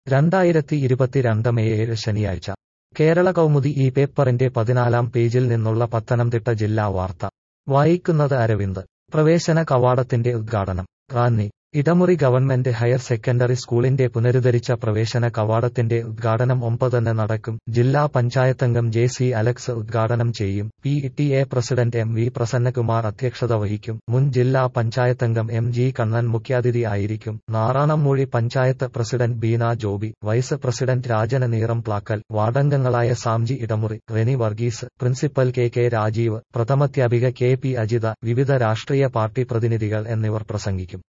രണ്ടായിരത്തി ഇരുപത്തിരണ്ട് മെയ് ഏഴ് ശനിയാഴ്ച കേരള കൗമുദി ഈ പേപ്പറിന്റെ പതിനാലാം പേജിൽ നിന്നുള്ള പത്തനംതിട്ട ജില്ലാ വാർത്ത വായിക്കുന്നത് അരവിന്ദ് പ്രവേശന കവാടത്തിന്റെ ഉദ്ഘാടനം Ranni Edamuri government higher secondary സ്കൂളിന്റെ പുനരുദ്ധരിച്ച പ്രവേശന കവാടത്തിന്റെ ഉദ്ഘാടനം ഒമ്പതിന് നടക്കും ജില്ലാ പഞ്ചായത്തംഗം ജെ സി അലക്സ് ഉദ്ഘാടനം ചെയ്യും P T A president M V Prasannakumar അധ്യക്ഷത വഹിക്കും മുൻ ജില്ലാ പഞ്ചായത്തംഗം എം ജി കണ്ണൻ മുഖ്യാതിഥി ആയിരിക്കും Naranammoozhy panchayat president Beena Joby vice president Rajan Neeramplackal വാർഡംഗങ്ങളായ Samji Edamuri Reni Varghese principal K K Rajeev പ്രഥമാധ്യാപിക കെ പി അജിത വിവിധ രാഷ്ട്രീയ പാർട്ടി പ്രതിനിധികൾ എന്നിവർ പ്രസംഗിക്കും